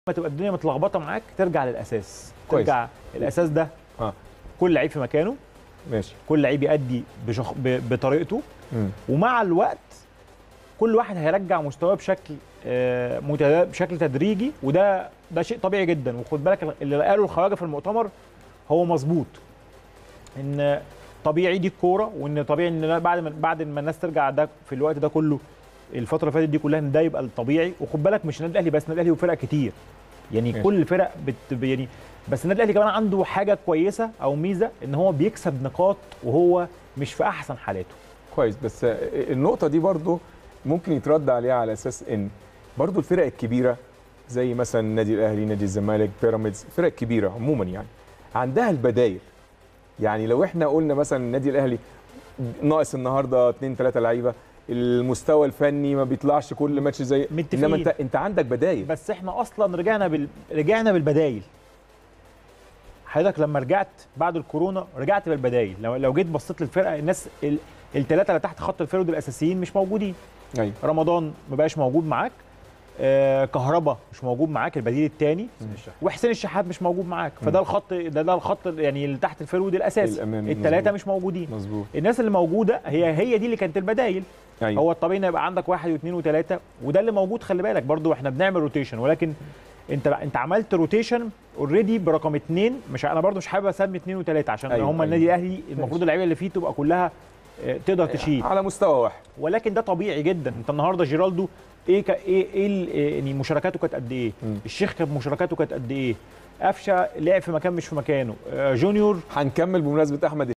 ما تبقى الدنيا متلخبطه معاك ترجع للاساس كويس. ترجع الاساس ده اه كل لعيب في مكانه ماشي كل لعيب يأدي بشخ... ب... بطريقته مم. ومع الوقت كل واحد هيرجع مستواه بشكل آه، متدا- بشكل تدريجي وده ده شيء طبيعي جدا وخد بالك اللي قاله الخواجه في المؤتمر هو مظبوط ان طبيعي دي الكوره وان طبيعي ان بعد ما بعد ما الناس ترجع ده في الوقت ده كله الفتره اللي فاتت دي كلها ان ده يبقى الطبيعي وخد بالك مش النادي الاهلي بس النادي الاهلي وفرق كتير يعني ماشي. كل الفرق بت يعني بس النادي الاهلي كمان عنده حاجه كويسه او ميزه ان هو بيكسب نقاط وهو مش في احسن حالاته كويس بس النقطه دي برضو ممكن يترد عليها على اساس ان برضو الفرق الكبيره زي مثلا النادي الاهلي نادي الزمالك بيراميدز الفرق الكبيره عموما يعني عندها البدايل يعني لو احنا قلنا مثلا النادي الاهلي ناقص النهارده اثنين ثلاثه لعيبه المستوى الفني ما بيطلعش كل ماتش زي متفقين. انما انت انت عندك بدايل بس احنا اصلا رجعنا بال... رجعنا بالبدايل حضرتك لما رجعت بعد الكورونا رجعت بالبدايل لو لو جيت بصيت للفرقه الناس ال... الثلاثه اللي تحت خط الفرد الاساسيين مش موجودين ايوه رمضان ما بقاش موجود معاك آه كهربا مش موجود معاك البديل الثاني وحسين الشحات مش موجود معاك فده الخط ده ده الخط يعني اللي تحت الفرود الاساسي الأمامي، الثلاثه مظبوط. مش موجودين مظبوط الناس اللي موجوده هي هي دي اللي كانت البدايل ايوه هو الطبيعي ان يبقى عندك واحد واثنين وثلاثه وده اللي موجود خلي بالك برضو احنا بنعمل روتيشن ولكن انت انت عملت روتيشن اوريدي برقم اثنين مش انا برضو مش حابب اسمي اثنين وثلاثه عشان أيوة، هم أيوة. النادي الاهلي المفروض اللعيبه اللي فيه تبقى كلها آه، تقدر تشيل على مستوى واحد ولكن ده طبيعي جدا انت النهارده جيرالدو ايه ك... ايه ايه ال- إيه يعني مشاركاته كانت قد ايه مم. الشيخ كانت مشاركاته كانت قد ايه قفشه لعب في مكان مش في مكانه آه، جونيور هنكمل بمناسبه احمد